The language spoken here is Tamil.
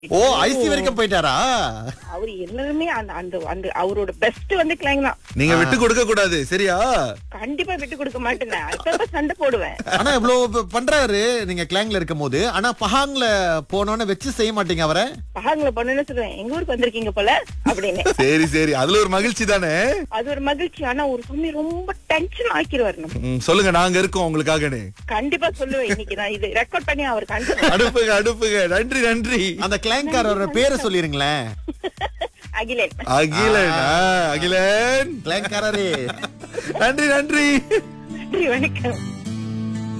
ஓ ஐசி வரைக்கும் போயிட்டாரா அவர் எல்லாருமே அந்த அந்த அந்த அவரோட பெஸ்ட் வந்து கிளைங் தான் நீங்க விட்டு கொடுக்க கூடாது சரியா கண்டிப்பா விட்டு கொடுக்க மாட்டேன் அப்பப்ப சண்டை போடுவேன் ஆனா இவ்வளவு ப- பண்றாரு நீங்க கிளாங்ல இருக்கும் போது ஆனா பஹாங்ல போனோன்னு வச்சு செய்ய மாட்டீங்க அவரை பகாங்கள பொண்ணுன்னு சொல்லுவேன் எங்க ஊருக்கு வந்திருக்கீங்க போல அப்படின்னு சரி சரி அதுல ஒரு மகிழ்ச்சி தானே அது ஒரு மகிழ்ச்சி ஆனா ஒரு சமயம் ரொம்ப டென்ஷன் ஆக்கிடுவாரு நம்ம ம், சொல்லுங்க நாங்க இருக்கோம் உங்களுக்காகனே கண்டிப்பா சொல்லுவேன் இன்னைக்கு நான் இது ரெக்கார்ட் பண்ணி அவருக்கு அனுப்புறேன் அனுப்புங்க அனுப்புங்க நன்றி நன்றி அந்த கிளாங்காரோட பேரை சொல்லிருங்களேன் அகிலேன் அகிலன் ஆ, அகிலன் கிளாங்காரரே நன்றி நன்றி நன்றி வணக்கம்